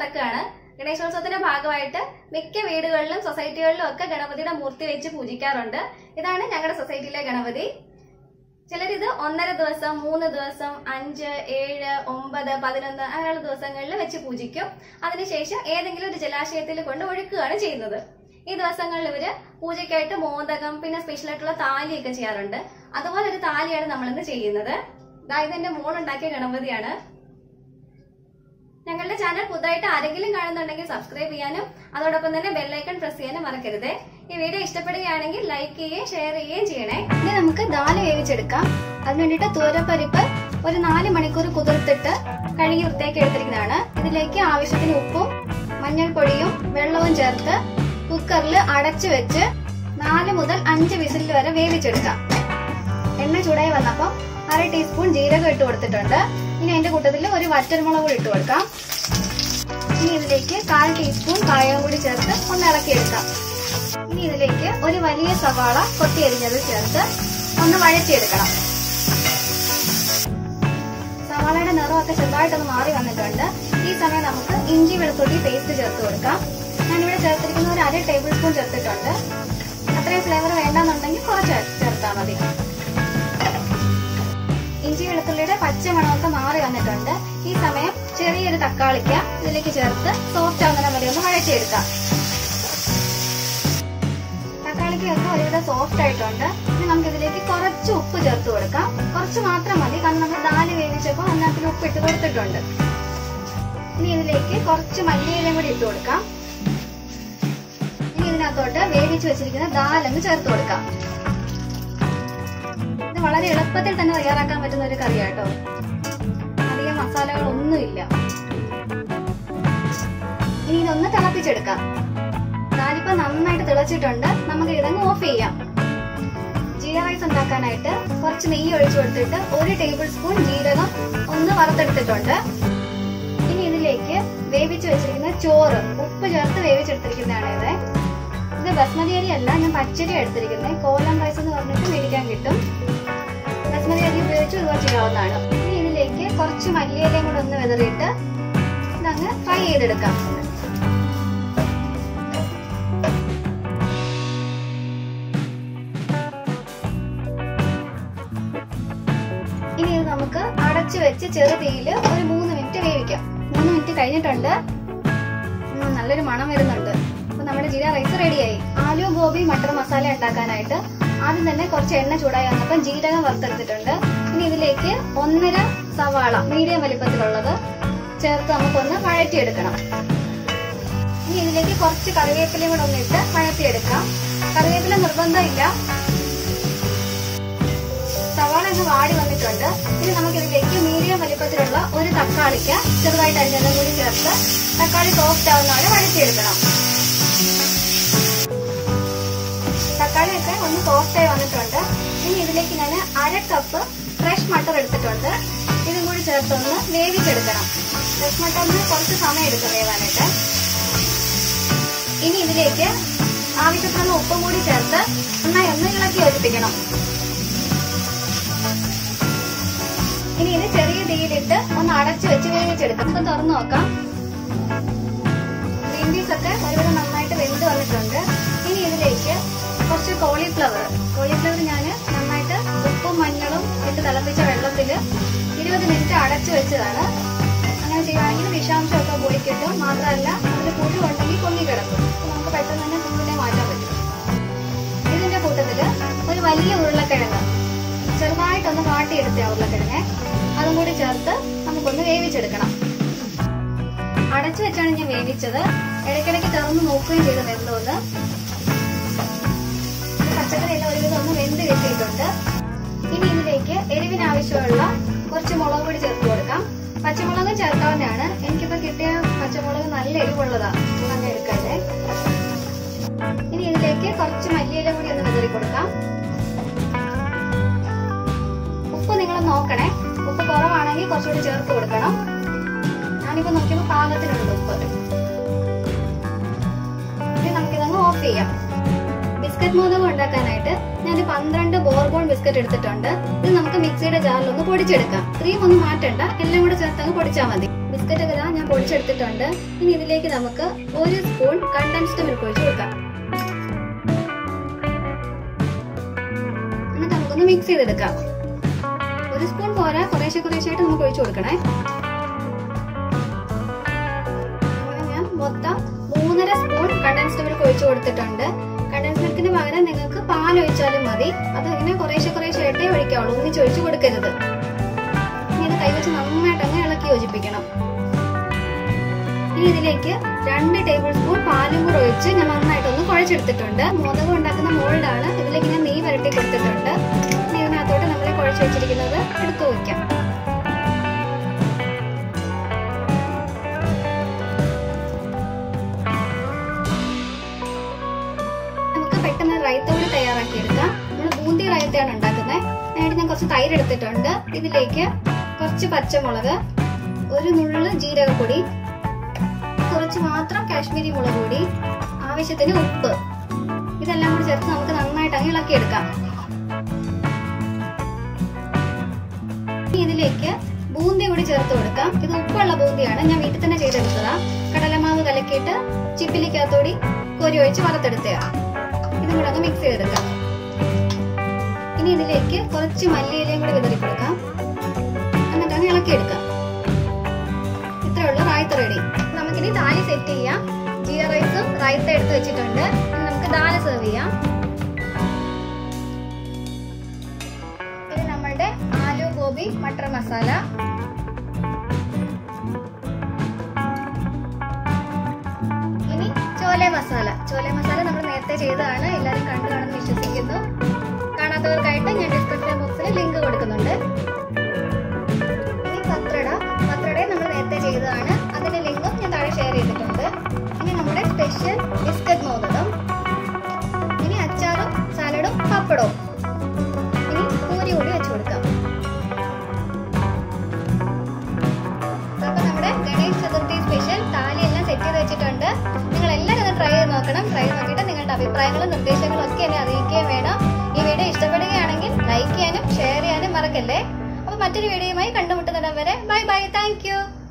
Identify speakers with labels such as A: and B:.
A: നടക്കുകയാണ് ഗണേശോത്സവത്തിന്റെ ഭാഗമായിട്ട് മിക്ക വീടുകളിലും സൊസൈറ്റികളിലും ഒക്കെ ഗണപതിയുടെ മൂർത്തി വെച്ച് പൂജിക്കാറുണ്ട് ഇതാണ് ഞങ്ങളുടെ സൊസൈറ്റിയിലെ ഗണപതി ചിലരിത് ഒന്നര ദിവസം മൂന്ന് ദിവസം അഞ്ച് ഏഴ് ഒമ്പത് പതിനൊന്ന് അങ്ങനെയുള്ള ദിവസങ്ങളിൽ വെച്ച് പൂജിക്കും അതിനുശേഷം ഏതെങ്കിലും ഒരു ജലാശയത്തിൽ കൊണ്ട് ഒഴുക്കുകയാണ് ചെയ്യുന്നത് ഈ ദിവസങ്ങളിൽ ഇവര് പൂജയ്ക്കായിട്ട് മോദകം പിന്നെ സ്പെഷ്യൽ ആയിട്ടുള്ള താലിയൊക്കെ ചെയ്യാറുണ്ട് അതുപോലെ ഒരു താലിയാണ് നമ്മളിന്ന് ചെയ്യുന്നത് ദാ ഇതെന്റെ മോൾ ഉണ്ടാക്കിയ ഗണപതിയാണ് ഞങ്ങളുടെ ചാനൽ പുതുതായിട്ട് ആരെങ്കിലും കാണുന്നുണ്ടെങ്കിൽ സബ്സ്ക്രൈബ് ചെയ്യാനും അതോടൊപ്പം തന്നെ ബെല്ലൈക്കൺ പ്രസ് ചെയ്യാനും മറക്കരുത് ഈ വീഡിയോ ഇഷ്ടപ്പെടുകയാണെങ്കിൽ ലൈക്ക് ചെയ്യുകയും ഷെയർ ചെയ്യുകയും ചെയ്യണേ ഇനി നമുക്ക് ദാല് വേവിച്ചെടുക്കാം അതിന് വേണ്ടിയിട്ട് തൂരപ്പരിപ്പ് ഒരു നാല് മണിക്കൂർ കുതിർത്തിട്ട് കഴുകി വൃത്തിയാക്കി എടുത്തിരിക്കുന്നതാണ് ഇതിലേക്ക് ആവശ്യത്തിന് ഉപ്പും മഞ്ഞൾപ്പൊടിയും വെള്ളവും ചേർത്ത് കുക്കറിൽ അടച്ചു വെച്ച് നാല് മുതൽ അഞ്ച് വിസിലിൽ വരെ വേവിച്ചെടുക്കാം എണ്ണ ചൂടായി വന്നപ്പോൾ അര ടീസ്പൂൺ ജീരകം ഇട്ട് കൊടുത്തിട്ടുണ്ട് ഇനി അതിന്റെ കൂട്ടത്തിൽ ഒരു വറ്റൽമുളക് കൂടി ഇട്ട് കൊടുക്കാം ഇനി ഇതിലേക്ക് കാൽ ടീസ്പൂൺ കായവും കൂടി ചേർത്ത് ഒന്ന് ഇളക്കിയെടുക്കാം ഇനി ഇതിലേക്ക് ഒരു വലിയ സവാള കൊത്തിയരിഞ്ഞത് ചേർത്ത് ഒന്ന് വഴറ്റിയെടുക്കണം സവാളയുടെ നിറമൊക്കെ ചെറുതായിട്ടൊന്ന് മാറി വന്നിട്ടുണ്ട് ഈ സമയം നമുക്ക് ഇഞ്ചി വെളുത്തുള്ളി പേസ്റ്റ് ചേർത്ത് കൊടുക്കാം ഞാനിവിടെ ചേർത്തിരിക്കുന്ന ഒരു അര ടേബിൾ സ്പൂൺ ചേർത്തിട്ടുണ്ട് അത്രയും ഫ്ലേവർ വേണ്ടെന്നുണ്ടെങ്കിൽ കുറച്ച് ചേർത്താൽ മതി ഇഞ്ചി വെളുത്തുള്ളിയുടെ പച്ചമണമൊക്കെ മാറി വന്നിട്ടുണ്ട് ഈ സമയം ചെറിയൊരു തക്കാളിക്ക ഇതിലേക്ക് ചേർത്ത് സോഫ്റ്റ് ആവുന്ന വരെ ഒന്ന് വഴറ്റിയെടുക്കാം തക്കാളിക്കൊക്കെ ഒരുവിധം സോഫ്റ്റ് ആയിട്ടുണ്ട് ഇനി നമുക്ക് ഇതിലേക്ക് കുറച്ച് ഉപ്പ് ചേർത്ത് കൊടുക്കാം കുറച്ച് മാത്രം മതി കാരണം നമ്മൾ ദാല് വേവിച്ചപ്പോൾ അതിനകത്തിൽ ഉപ്പ് ഇട്ട് കൊടുത്തിട്ടുണ്ട് ഇനി ഇതിലേക്ക് കുറച്ച് മല്ലിയിലയും കൂടി ഇട്ട് കൊടുക്കാം ഇനി ഇതിനകത്തോട്ട് വേവിച്ച് വെച്ചിരിക്കുന്ന ദാലങ്ങ് ചേർത്ത് കൊടുക്കാം ഇത് വളരെ എളുപ്പത്തിൽ തന്നെ തയ്യാറാക്കാൻ പറ്റുന്ന ഒരു കറിയാട്ടോ അധികം മസാലകളൊന്നുമില്ല ഇനി ഇതൊന്ന് തിളപ്പിച്ചെടുക്കാം ദാലിപ്പ നന്നായിട്ട് തിളച്ചിട്ടുണ്ട് നമുക്ക് ഇതങ്ങ് ഓഫ് ചെയ്യാം ജീര റൈസ് ഉണ്ടാക്കാനായിട്ട് കുറച്ച് നെയ്യ് ഒഴിച്ചു കൊടുത്തിട്ട് ഒരു ടേബിൾ സ്പൂൺ ജീരകം ഒന്ന് വറുത്തെടുത്തിട്ടുണ്ട് ഇനി ഇതിലേക്ക് വേവിച്ച് വെച്ചിരിക്കുന്ന ചോറ് ഉപ്പ് ചേർത്ത് വേവിച്ചെടുത്തിരിക്കുന്നതാണ് ഇത് ഇത് ബസ്മതി അരി അല്ല ഞാൻ പച്ചരി എടുത്തിരിക്കുന്നത് കോലം റൈസ് എന്ന് പറഞ്ഞിട്ട് മേടിക്കാൻ കിട്ടും ബസ്മതി അരി ഉപയോഗിച്ച് ഇതുപോലെ ചെയ്യാവുന്നതാണ് ഇനി ഇതിലേക്ക് കുറച്ച് മല്ലിയിലയും കൂടെ ഒന്ന് വിതറിയിട്ട് ഇതങ്ങ് ഫ്രൈ ചെയ്തെടുക്കാം ഇനി ഇത് നമുക്ക് അടച്ചു വെച്ച് ചെറു തീയിൽ ഒരു മൂന്ന് മിനിറ്റ് വേവിക്കാം മൂന്ന് മിനിറ്റ് കഴിഞ്ഞിട്ടുണ്ട് ഉം, നല്ലൊരു മണം വരുന്നുണ്ട് അപ്പൊ നമ്മുടെ ജീര റൈസ് റെഡിയായി ആലു ഗോബി മട്ടർ മസാല ഉണ്ടാക്കാനായിട്ട് ആദ്യം തന്നെ കുറച്ച് എണ്ണ ചൂടായി വന്നപ്പോൾ ജീരകം വറുത്തെടുത്തിട്ടുണ്ട് ഇനി ഇതിലേക്ക് ഒന്നര സവാള മീഡിയം വലിപ്പത്തിലുള്ളത് ചേർത്ത് നമുക്കൊന്ന് വഴറ്റിയെടുക്കണം ഇനി ഇതിലേക്ക് കുറച്ച് കറിവേപ്പിലയും കൂടെ ഒന്ന് ഇട്ട് വഴറ്റിയെടുക്കാം കറിവേപ്പില നിർബന്ധമില്ല സവാള ഒന്ന് വാടി വന്നിട്ടുണ്ട് ഇനി നമുക്ക് ഇതിലേക്ക് മീഡിയം വലിപ്പത്തിലുള്ള ഒരു തക്കാളിക്ക് ചെറുതായിട്ട് അരിഞ്ഞതും കൂടി ചേർത്ത് തക്കാളി സോഫ്റ്റ് ആവുന്ന വരെ വഴറ്റിയെടുക്കണം തക്കാളിയൊക്കെ ഒന്ന് സോഫ്റ്റ് ആയി വന്നിട്ടുണ്ട് ഇനി ഇതിലേക്ക് ഞാൻ അര കപ്പ് ഫ്രഷ് മട്ടർ എടുത്തിട്ടുണ്ട് ഇതും കൂടി ചേർത്തൊന്ന് വേവിച്ചെടുക്കണം ഫ്രഷ് മട്ടറിന് കുറച്ച് സമയം എടുക്കും വേവാനായിട്ട് ഇനി ഇതിലേക്ക് ആവശ്യത്തിനുള്ള ഉപ്പും കൂടി ചേർത്ത് നന്നായി ഒന്ന് ഇളക്കി യോജിപ്പിക്കണം ഇനി ഇത് ചെറിയ തീയിലിട്ട് ഒന്ന് അടച്ചു വെച്ച് വേവിച്ചെടുക്കാം നമുക്ക് തുറന്നു നോക്കാം ഗ്രീൻ പീസ് ഒക്കെ ഒരുവിധം നന്നായിട്ട് വെന്ത് വന്നിട്ടുണ്ട് ഇനി ഇതിലേക്ക് കുറച്ച് കോളിഫ്ലവർ കോളിഫ്ലവർ ഞാൻ നന്നായിട്ട് ഉപ്പും മഞ്ഞളും ഇട്ട് തിളപ്പിച്ച വെള്ളത്തിൽ ഇരുപത് മിനിറ്റ് അടച്ചു വെച്ചതാണ് അങ്ങനെ ചെയ്യുകയാണെങ്കിൽ വിഷാംശമൊക്കെ പോയി കിട്ടും മാത്രമല്ല അതിൽ പുഴു ഉണ്ടെങ്കിൽ പൊങ്ങി കിടക്കും അപ്പൊ നമുക്ക് പെട്ടെന്ന് തന്നെ പുഴുവിനെ മാറ്റാൻ പറ്റും ഇതിന്റെ കൂട്ടത്തില് ഒരു വലിയ ഉരുളക്കിഴങ്ങ് ചെറുതായിട്ടൊന്ന് വാട്ടിയെടുത്ത ആ ഉരുളക്കിഴങ്ങ് അതും കൂടി ചേർത്ത് നമുക്കൊന്ന് വേവിച്ചെടുക്കണം അടച്ചു വെച്ചാണ് ഞാൻ വേവിച്ചത് ഇടയ്ക്കിടയ്ക്ക് തുറന്ന് നോക്കുകയും ചെയ്ത് വെന്തോന്ന് പച്ചക്കറി എല്ലാം ഒരുവിധം ഒന്ന് വെന്ത് കിട്ടിയിട്ടുണ്ട് ഇനി ഇതിലേക്ക് എരിവിന് ആവശ്യമുള്ള കുറച്ച് മുളക് പൊടി ചേർത്ത് കൊടുക്കാം പച്ചമുളക് ചേർക്കാവുന്നതാണ് എനിക്കിപ്പോ കിട്ടിയ പച്ചമുളക് നല്ല എരിവുള്ളതാണ് അങ്ങനെ എടുക്കല്ലേ ഇനി ഇതിലേക്ക് കുറച്ച് മല്ലിയില കൂടി ഒന്ന് വിതറി കൊടുക്കാം ഉപ്പ് നിങ്ങൾ നോക്കണേ ഉപ്പ് കുറവാണെങ്കിൽ കുറച്ചുകൂടി ചേർത്ത് കൊടുക്കണം ഞാനിപ്പോ നോക്കിയപ്പോ പാകത്തിനുണ്ട് ഉപ്പ് ഇനി നമുക്കിതങ്ങ് ഓഫ് ചെയ്യാം ബിസ്ക്കറ്റ് മോദകം ഉണ്ടാക്കാനായിട്ട് ഞാൻ പന്ത്രണ്ട് ബോർബോൺ ബിസ്ക്കറ്റ് എടുത്തിട്ടുണ്ട് ഇത് നമുക്ക് മിക്സിയുടെ ജാറിൽ ഒന്ന് പൊടിച്ചെടുക്കാം ക്രീം ഒന്നും മാറ്റണ്ട എല്ലാം കൂടെ ചേർത്ത് അങ്ങ് പൊടിച്ചാൽ മതി ബിസ്ക്കറ്റ് ഒക്കെ ഇതാ ഞാൻ പൊടിച്ചെടുത്തിട്ടുണ്ട് ഇനി ഇതിലേക്ക് നമുക്ക് ഒരു സ്പൂൺ കണ്ടൻസ്ഡ് മിൽക്ക് ഒഴിച്ച് കൊടുക്കാം എന്നിട്ട് നമുക്കൊന്ന് മിക്സ് ചെയ്തെടുക്കാം ഒരു സ്പൂൺ പോരാ കുറേശ്ശെ കുറേശ്ശെ ആയിട്ട് നമുക്ക് ഒഴിച്ചു കൊടുക്കണേ അങ്ങനെ ഞാൻ മൊത്തം മൂന്നര സ്പൂൺ കണ്ടൻസ്ഡ് മിൽക്ക് ഒഴിച്ചു കൊടുത്തിട്ടുണ്ട് കണ്ടൻസ് മിൽക്കിന് പകരം നിങ്ങൾക്ക് പാൽ ഒഴിച്ചാലും മതി അത് ഇങ്ങനെ കുറേശ്ശെ കുറേശ്ശെ ആയിട്ടേ ഒഴിക്കാവുള്ളൂ ഒന്നിച്ച് ഒഴിച്ചു കൊടുക്കരുത് ഇനി ഇത് കൈവച്ച് നന്നായിട്ട് അങ്ങ് ഇളക്കി യോജിപ്പിക്കണം ഇനി ഇതിലേക്ക് രണ്ട് ടേബിൾ സ്പൂൺ പാലും കൂടെ ഒഴിച്ച് ഞാൻ നന്നായിട്ടൊന്ന് കുഴച്ചെടുത്തിട്ടുണ്ട് മോദകം ഉണ്ടാക്കുന്ന മോൾഡാണ് ഇതിലേക്ക് ഞാൻ നെയ്യ് വരട്ടി കൊടുത്തിട്ടുണ്ട് ഇനി ഇതിനകത്തോട്ട് നമ്മൾ കുഴച്ച് വെച്ചിരിക്കുന്നത് എടുത്തു വയ്ക്കാം നമുക്ക് പെട്ടെന്ന് റൈത്ത കൂടി തയ്യാറാക്കി എടുക്കാം നമ്മൾ ബൂന്തി റൈത്തയാണ് ഉണ്ടാക്കുന്നത് അതിനായിട്ട് ഞാൻ കുറച്ച് തൈര് എടുത്തിട്ടുണ്ട് ഇതിലേക്ക് കുറച്ച് പച്ചമുളക് ഒരു നുള്ള് ജീരകപ്പൊടി കുറച്ച് മാത്രം കാശ്മീരി മുളക് പൊടി ആവശ്യത്തിന് ഉപ്പ് ഇതെല്ലാം കൂടി ചേർത്ത് നമുക്ക് നന്നായിട്ട് അങ്ങ് ഇളക്കിയെടുക്കാം ഇനി ഇതിലേക്ക് ബൂന്തി കൂടി ചേർത്ത് കൊടുക്കാം ഇത് ഉപ്പുള്ള ബൂന്തിയാണ് ഞാൻ വീട്ടിൽ തന്നെ ചെയ്തെടുത്തതാ കടലമാവ് കലക്കിയിട്ട് ചിപ്പിലിക്കകത്തോടി കോരി ഒഴിച്ച് വറുത്തെടുത്തതാ ഇതും കൂടെ ഒന്ന് മിക്സ് ചെയ്തെടുക്കാം ഇനി ഇതിലേക്ക് കുറച്ച് മല്ലിയിലയും കൂടി വിതറി കൊടുക്കാം എന്നിട്ട് അങ്ങ് ഇളക്കിയെടുക്കാം ഇത്രേ ഉള്ളൂ റായ്ത്ത റെഡി നമുക്കിനി ദാല് സെറ്റ് ചെയ്യാം ജീര റൈസും റൈത്ത എടുത്ത് വെച്ചിട്ടുണ്ട് ഇനി നമുക്ക് ദാല് സെർവ് ചെയ്യാം ഇത് നമ്മളുടെ ആലു ഗോബി മട്ടർ മസാല ഇനി ചോലെ മസാല ചോലെ മസാല നമ്മൾ നേരത്തെ ചെയ്തതാണ് എല്ലാവരും കണ്ടു കാണുമെന്ന് വിശ്വസിക്കുന്നു കാണാത്തവർക്കായിട്ട് ഞാൻ ഡിസ്ക്രിപ്ഷൻ ബോക്സിൽ ലിങ്ക് കൊടുക്കുന്നുണ്ട് ഇനി പത്രട പത്രടയും നമ്മൾ നേരത്തെ ചെയ്തതാണ് അതിന്റെ ലിങ്കും ഞാൻ താഴെ ഷെയർ ചെയ്തിട്ടുണ്ട് ഇനി നമ്മുടെ സ്പെഷ്യൽ ബിസ്ക്കറ്റ് മോദകം ഇനി അച്ചാറും സാലഡും പപ്പടവും ഇനി പൂരി കൂടി വെച്ചു കൊടുക്കാം അപ്പൊ നമ്മുടെ ഗണേശ് ചതുർത്ഥി സ്പെഷ്യൽ താലി എല്ലാം സെറ്റ് ചെയ്ത് വെച്ചിട്ടുണ്ട് നിങ്ങൾ എല്ലാവരും ഒന്ന് ട്രൈ ചെയ്ത് നോക്കണം ട്രൈ ചെയ്ത് നോക്കിയിട്ട് നിങ്ങളുടെ അഭിപ്രായങ്ങളും നിർദ്ദേശങ്ങളും ഒക്കെ എന്നെ അറിയിക്കുകയും വേണം ഈ വീഡിയോ ഇഷ്ടപ്പെടുകയാണെങ്കിൽ ലൈക്ക് ചെയ്യാനും ഷെയർ ചെയ്യാനും മറക്കല്ലേ അപ്പൊ മറ്റൊരു വീഡിയോയുമായി കണ്ടുമുട്ടുന്നിടം വരെ ബൈ ബൈ താങ്ക്